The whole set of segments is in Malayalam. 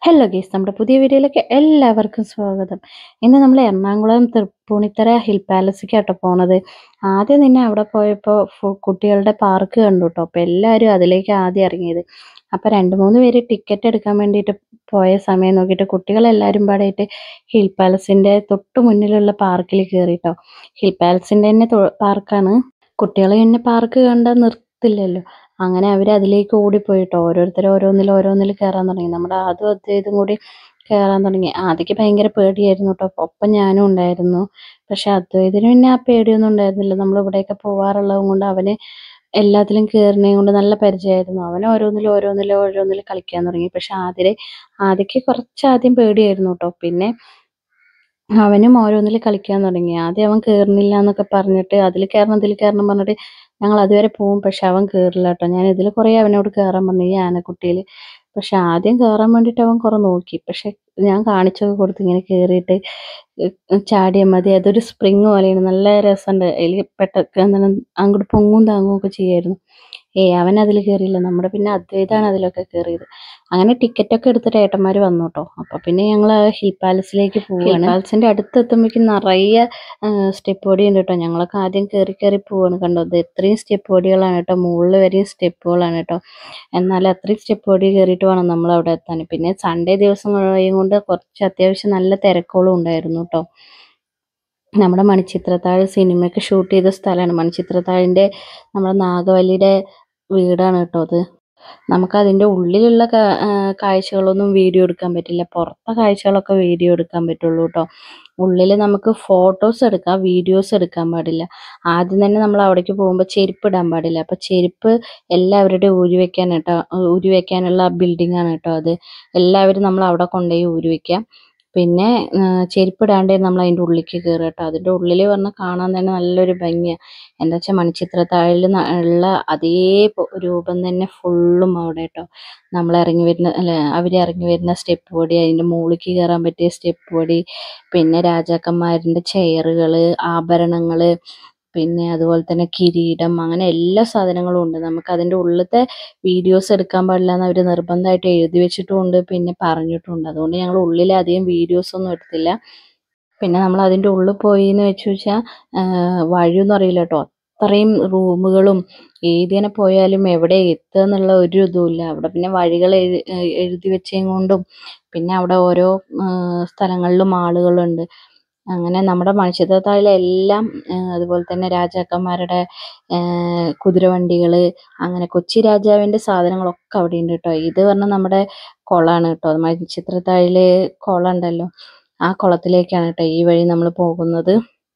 ഹലോ ഗെയ്സ് നമ്മുടെ പുതിയ വീഡിയോയിലേക്ക് എല്ലാവർക്കും സ്വാഗതം ഇന്ന് നമ്മൾ എറണാകുളം തൃപ്പൂണിത്തറ ഹിൽ പാലസിലേക്കാട്ടോ പോണത് ആദ്യം തന്നെ അവിടെ പോയപ്പോൾ കുട്ടികളുടെ പാർക്ക് കണ്ടു കേട്ടോ അപ്പോൾ എല്ലാവരും അതിലേക്ക് ആദ്യം ഇറങ്ങിയത് അപ്പോൾ രണ്ട് മൂന്ന് പേര് ടിക്കറ്റ് എടുക്കാൻ വേണ്ടിയിട്ട് പോയ സമയം നോക്കിയിട്ട് കുട്ടികളെല്ലാവരും പാടായിട്ട് ഹിൽ പാലസിൻ്റെ തൊട്ട് മുന്നിലുള്ള പാർക്കിൽ കയറിട്ടോ ഹിൽ പാലസിൻ്റെ തന്നെ പാർക്കാണ് കുട്ടികൾ പിന്നെ പാർക്ക് കണ്ടാൽ നിർത്തില്ലല്ലോ അങ്ങനെ അവർ അതിലേക്ക് ഓടിപ്പോയിട്ടോ ഓരോരുത്തർ ഓരോന്നിൽ ഓരോന്നിൽ കയറാൻ തുടങ്ങി നമ്മുടെ അതും അതും ഇതും കൂടി കയറാൻ തുടങ്ങി ആദ്യമൊക്കെ ഭയങ്കര പേടിയായിരുന്നു കേട്ടോ ഒപ്പം ഞാനും ഉണ്ടായിരുന്നു പക്ഷെ അദ്വൈതിന് പിന്നെ ആ പേടിയൊന്നും ഉണ്ടായിരുന്നില്ല നമ്മൾ ഇവിടെയൊക്കെ പോവാറുള്ളത് കൊണ്ട് അവന് എല്ലാത്തിലും കയറുന്നതും കൊണ്ട് നല്ല പരിചയമായിരുന്നു അവൻ ഓരോന്നിലും ഓരോന്നിലും ഓരോന്നിൽ കളിക്കാൻ തുടങ്ങി പക്ഷെ ആദ്യം ആദ്യമൊക്കെ കുറച്ച് ആദ്യം പേടിയായിരുന്നു കേട്ടോ പിന്നെ അവനും ഓരോന്നിൽ കളിക്കാൻ തുടങ്ങി ആദ്യം അവൻ കയറുന്നില്ല എന്നൊക്കെ പറഞ്ഞിട്ട് അതിൽ കയറണം ഇതിൽ കയറണം പറഞ്ഞിട്ട് ഞങ്ങൾ അതുവരെ പോവും പക്ഷെ അവൻ കയറില്ല കേട്ടോ ഞാൻ ഇതിൽ കുറേ അവനോട് കയറാൻ പറഞ്ഞു ഈ ആനക്കുട്ടിയിൽ പക്ഷെ ആദ്യം കയറാൻ വേണ്ടിയിട്ട് അവൻ കുറേ നോക്കി പക്ഷെ ഞാൻ കാണിച്ചൊക്കെ കൊടുത്ത് ഇങ്ങനെ കയറിയിട്ട് ചാടിയാൽ മതി അതൊരു സ്പ്രിങ് പോലെയാണ് നല്ല രസമുണ്ട് അതിൽ പെട്ടെന്ന് എന്താണ് അങ്ങോട്ട് പൊങ്ങും താങ്ങും ഒക്കെ ചെയ്യായിരുന്നു ഏയ് അവൻ അതിൽ കയറിയില്ല നമ്മുടെ പിന്നെ അദ്വൈതാണ് അതിലൊക്കെ കയറിയത് അങ്ങനെ ടിക്കറ്റൊക്കെ എടുത്തിട്ട് ഏട്ടന്മാർ വന്നു കേട്ടോ അപ്പോൾ പിന്നെ ഞങ്ങൾ ഹിൽ പാലസിലേക്ക് പോവുകയാണ് ഹിൽ പാലസിൻ്റെ അടുത്ത് എത്തുമ്പോഴേക്കും നിറയെ സ്റ്റെപ്പ് പടി ഉണ്ട് കേട്ടോ ഞങ്ങളൊക്കെ ആദ്യം കയറി കയറി പോവാണ് കണ്ടോ ഇത് എത്രയും സ്റ്റെപ്പ് പടികളാണ് കേട്ടോ മുകളിൽ വരെയും സ്റ്റെപ്പുകളാണ് കേട്ടോ എന്നാൽ അത്രയും സ്റ്റെപ്പ് പടി കയറിയിട്ട് വേണം നമ്മൾ അവിടെ എത്താൻ പിന്നെ സൺഡേ ദിവസങ്ങളെയും കൊണ്ട് കുറച്ച് അത്യാവശ്യം നല്ല തിരക്കുകളും ഉണ്ടായിരുന്നു കേട്ടോ നമ്മുടെ മണിച്ചിത്രത്താഴ് സിനിമയൊക്കെ ഷൂട്ട് ചെയ്ത സ്ഥലമാണ് മണിച്ചിത്രത്താഴിൻ്റെ നമ്മുടെ നാഗവല്ലിയുടെ വീടാണ് കേട്ടോ അത് നമുക്ക് അതിൻ്റെ ഉള്ളിലുള്ള കാഴ്ചകളൊന്നും വീഡിയോ എടുക്കാൻ പറ്റില്ല പുറത്തെ കാഴ്ചകളൊക്കെ വീഡിയോ എടുക്കാൻ പറ്റുള്ളൂ കേട്ടോ ഉള്ളിൽ നമുക്ക് ഫോട്ടോസ് എടുക്കാം വീഡിയോസ് എടുക്കാൻ പാടില്ല ആദ്യം തന്നെ നമ്മൾ അവിടേക്ക് പോകുമ്പോൾ ചെരുപ്പ് ഇടാൻ പാടില്ല അപ്പം ചെരുപ്പ് എല്ലാവരുടെയും ഊരി വെക്കാൻ കേട്ടോ ഊരി വെക്കാനുള്ള ബിൽഡിംഗ് ആണ് കേട്ടോ അത് എല്ലാവരും നമ്മൾ അവിടെ കൊണ്ടുപോയി ഊരി വെക്കാം പിന്നെ ചെരുപ്പിടാണ്ടേ നമ്മൾ അതിൻ്റെ ഉള്ളിലേക്ക് കയറുക കേട്ടോ അതിൻ്റെ ഉള്ളിൽ പറഞ്ഞാൽ കാണാൻ തന്നെ നല്ലൊരു ഭംഗിയാണ് എന്താ വെച്ചാൽ മണിച്ചിത്രത്താഴിൽ ഉള്ള അതേ രൂപം തന്നെ ഫുള്ളും അവിടെ കേട്ടോ നമ്മൾ ഇറങ്ങി വരുന്ന അല്ല അവർ ഇറങ്ങി വരുന്ന സ്റ്റെപ്പ് പടി അതിൻ്റെ മുകളിലേക്ക് കയറാൻ പറ്റിയ സ്റ്റെപ്പ് പടി പിന്നെ രാജാക്കന്മാരുടെ ചെയറുകൾ ആഭരണങ്ങൾ പിന്നെ അതുപോലെ തന്നെ കിരീടം അങ്ങനെ എല്ലാ സാധനങ്ങളും ഉണ്ട് നമുക്ക് അതിൻ്റെ ഉള്ളിലത്തെ വീഡിയോസ് എടുക്കാൻ പാടില്ല എന്ന് അവർ നിർബന്ധമായിട്ട് എഴുതി വെച്ചിട്ടുമുണ്ട് പിന്നെ പറഞ്ഞിട്ടുണ്ട് അതുകൊണ്ട് ഞങ്ങൾ ഉള്ളിൽ അധികം വീഡിയോസ് ഒന്നും എടുത്തില്ല പിന്നെ നമ്മൾ അതിൻ്റെ ഉള്ളിൽ പോയി എന്ന് വെച്ച് വെച്ചാൽ വഴിയൊന്നും അറിയില്ല കേട്ടോ അത്രയും റൂമുകളും ഏതിനെ പോയാലും എവിടെ എത്തുക എന്നുള്ള ഒരു ഇതുമില്ല അവിടെ പിന്നെ വഴികൾ എഴുതി വെച്ചതും കൊണ്ടും പിന്നെ അവിടെ ഓരോ സ്ഥലങ്ങളിലും ആളുകളുണ്ട് അങ്ങനെ നമ്മുടെ മണിച്ചിത്രത്താഴിലെ എല്ലാം അതുപോലെ തന്നെ രാജാക്കന്മാരുടെ കുതിരവണ്ടികൾ അങ്ങനെ കൊച്ചി രാജാവിൻ്റെ സാധനങ്ങളൊക്കെ അവിടെ ഉണ്ട് കേട്ടോ ഇത് പറഞ്ഞാൽ നമ്മുടെ കുളമാണ് കേട്ടോ മണിച്ചിത്രത്താഴിൽ കുളം ഉണ്ടല്ലോ ആ കുളത്തിലേക്കാണ് കേട്ടോ ഈ വഴി നമ്മൾ പോകുന്നത്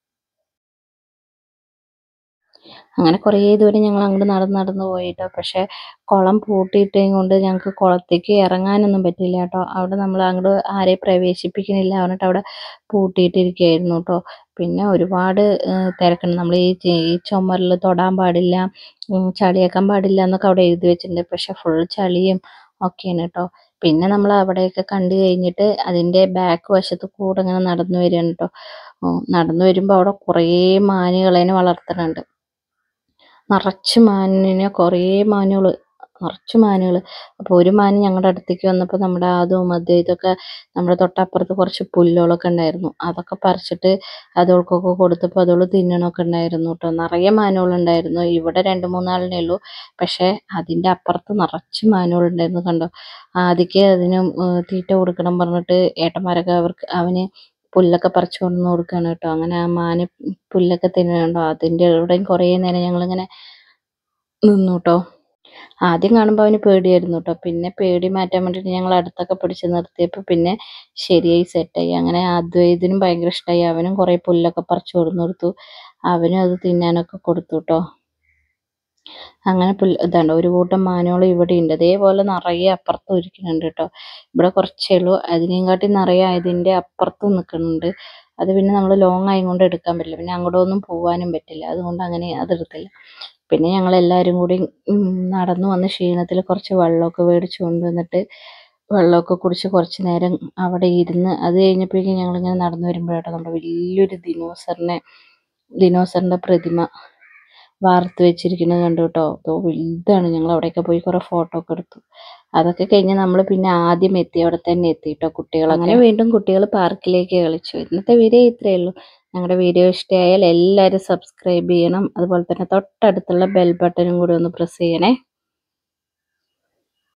അങ്ങനെ കുറേ ദൂരം ഞങ്ങൾ അങ്ങോട്ട് നടന്ന് നടന്ന് പോയിട്ടോ പക്ഷേ കുളം പൂട്ടിയിട്ടേം കൊണ്ട് ഞങ്ങൾക്ക് കുളത്തേക്ക് ഇറങ്ങാനൊന്നും പറ്റില്ല കേട്ടോ അവിടെ നമ്മൾ അങ്ങോട്ട് ആരെയും പ്രവേശിപ്പിക്കുന്നില്ല പറഞ്ഞിട്ട് അവിടെ പൂട്ടിയിട്ടിരിക്കുകയായിരുന്നു കേട്ടോ പിന്നെ ഒരുപാട് തിരക്കുണ്ട് നമ്മൾ ഈ ഈ ചുമരിൽ തൊടാൻ പാടില്ല ചളിയാക്കാൻ പാടില്ല എന്നൊക്കെ അവിടെ എഴുതി വെച്ചിട്ടുണ്ട് പക്ഷെ ഫുൾ ചളിയും ഒക്കെയാണ് കേട്ടോ പിന്നെ നമ്മൾ അവിടെയൊക്കെ കണ്ടു കഴിഞ്ഞിട്ട് അതിൻ്റെ ബാക്ക് വശത്ത് കൂടെ ഇങ്ങനെ നടന്നു വരികയാണ് കേട്ടോ നടന്നു വരുമ്പോൾ അവിടെ കുറേ മാനുകളതിനെ വളർത്തുന്നുണ്ട് നിറച്ച് മാനിനെ കുറേ മാനുകൾ നിറച്ച് മാനുകൾ അപ്പോൾ ഒരു മാൻ ഞങ്ങളുടെ അടുത്തേക്ക് വന്നപ്പോൾ നമ്മുടെ അതും അതും ഇതൊക്കെ നമ്മുടെ തൊട്ടപ്പുറത്ത് കുറച്ച് പുല്ലുകളൊക്കെ ഉണ്ടായിരുന്നു അതൊക്കെ പറിച്ചിട്ട് അതോൾക്കൊക്കെ കൊടുത്തപ്പോൾ അതോൾ തിന്നണമൊക്കെ ഉണ്ടായിരുന്നു കേട്ടോ നിറയെ മാനുകളുണ്ടായിരുന്നു ഇവിടെ രണ്ട് മൂന്നാളിനേ ഉള്ളൂ പക്ഷേ അതിൻ്റെ അപ്പുറത്ത് നിറച്ച് മാനുകളുണ്ടായിരുന്നു കണ്ടോ ആദ്യക്ക് അതിന് തീറ്റ കൊടുക്കണം പറഞ്ഞിട്ട് ഏട്ടന്മാരൊക്കെ അവർക്ക് അവന് പുല്ലൊക്കെ പറിച്ചു കൊണ്ടുവന്ന് കൊടുക്കുകയാണ് കേട്ടോ അങ്ങനെ ആ മാന് പുല്ലൊക്കെ തിന്നുന്നുണ്ടോ അതിൻ്റെ ഇവിടെയും കുറേ നേരം ഞങ്ങളിങ്ങനെ നിന്നു കേട്ടോ ആദ്യം കാണുമ്പോൾ അവന് പേടിയായിരുന്നു കേട്ടോ പിന്നെ പേടി മാറ്റാൻ വേണ്ടിയിട്ട് ഞങ്ങൾ അടുത്തൊക്കെ പിടിച്ച് നിർത്തിയപ്പോൾ പിന്നെ ശരിയായി സെറ്റായി അങ്ങനെ അദ്വൈതിനും ഭയങ്കര ഇഷ്ടമായി അവനും കുറേ പുല്ലൊക്കെ പറിച്ചു കൊടുന്നു കൊടുത്തു അവനും അത് തിന്നാനൊക്കെ കൊടുത്തു കേട്ടോ അങ്ങനെ പുല്ല് ഇതാണ്ട് ഒരു കൂട്ടം മാനുകൾ ഇവിടെ ഉണ്ട് അതേപോലെ നിറയെ അപ്പുറത്തും ഇരിക്കുന്നുണ്ട് കേട്ടോ ഇവിടെ കുറച്ചേ ഉള്ളൂ അതിനേം കാട്ടി നിറയെ അതിൻ്റെ അപ്പുറത്തും നിൽക്കുന്നുണ്ട് അത് പിന്നെ നമ്മൾ ലോങ് ആയതുകൊണ്ട് എടുക്കാൻ പറ്റില്ല പിന്നെ അങ്ങോട്ടൊന്നും പോകാനും പറ്റില്ല അതുകൊണ്ട് അങ്ങനെ അതെടുത്തില്ല പിന്നെ ഞങ്ങൾ എല്ലാവരും കൂടി നടന്നു വന്ന ക്ഷീണത്തിൽ കുറച്ച് വെള്ളമൊക്കെ മേടിച്ച് കൊണ്ടുവന്നിട്ട് വെള്ളമൊക്കെ കുടിച്ച് കുറച്ച് നേരം അവിടെ ഇരുന്ന് അത് കഴിഞ്ഞപ്പോഴേക്കും ഞങ്ങളിങ്ങനെ നടന്നു വരുമ്പോഴാട്ടോ നമ്മുടെ വലിയൊരു ദിനോസറിനെ ദിനോസറിൻ്റെ പ്രതിമ വാർത്ത് വെച്ചിരിക്കുന്നത് കണ്ടു കേട്ടോ അതോ വലുതാണ് ഞങ്ങൾ അവിടെയൊക്കെ പോയി കുറേ ഫോട്ടോ ഒക്കെ എടുത്തു അതൊക്കെ കഴിഞ്ഞ് നമ്മൾ പിന്നെ ആദ്യം എത്തി അവിടെ തന്നെ എത്തിയിട്ടോ കുട്ടികൾ അങ്ങനെ വീണ്ടും കുട്ടികൾ പാർക്കിലേക്ക് കളിച്ചു ഇന്നത്തെ വീഡിയോ ഇത്രയേ ഉള്ളൂ ഞങ്ങളുടെ വീഡിയോ ഇഷ്ടമായാൽ എല്ലാവരും സബ്സ്ക്രൈബ് ചെയ്യണം അതുപോലെ തന്നെ തൊട്ടടുത്തുള്ള ബെൽ ബട്ടണും കൂടി ഒന്ന് പ്രസ് ചെയ്യണേ